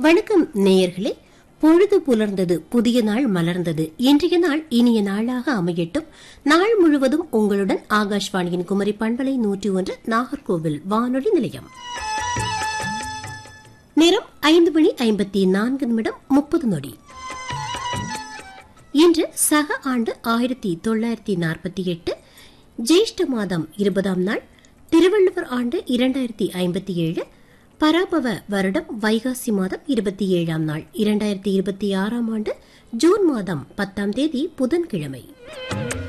வணக்கம் நேயர்களே பொழுது புலர்ந்தது புதிய நாள் மலர்ந்தது இன்றைய நாள் இனிய நாளாக அமையட்டும் நாள் முழுவதும் உங்களுடன் ஆகாஷ்வாணியின் குமரி பண்பலை நூற்றி ஒன்று நாகர்கோவில் வானொலி நிலையம் நேரம் ஐந்து மணி ஐம்பத்தி நான்கு நிமிடம் முப்பது நொடி இன்று சக ஆண்டு ஆயிரத்தி தொள்ளாயிரத்தி நாற்பத்தி எட்டு ஜேஷ்ட மாதம் இருபதாம் நாள் திருவள்ளுவர் ஆண்டு இரண்டாயிரத்தி ஐம்பத்தி ஏழு பராபவ வருடம் வைகாசி மாதம் இருபத்தி ஏழாம் நாள் இரண்டாயிரத்தி இருபத்தி ஆறாம் ஆண்டு ஜூன் மாதம் பத்தாம் தேதி புதன்கிழமை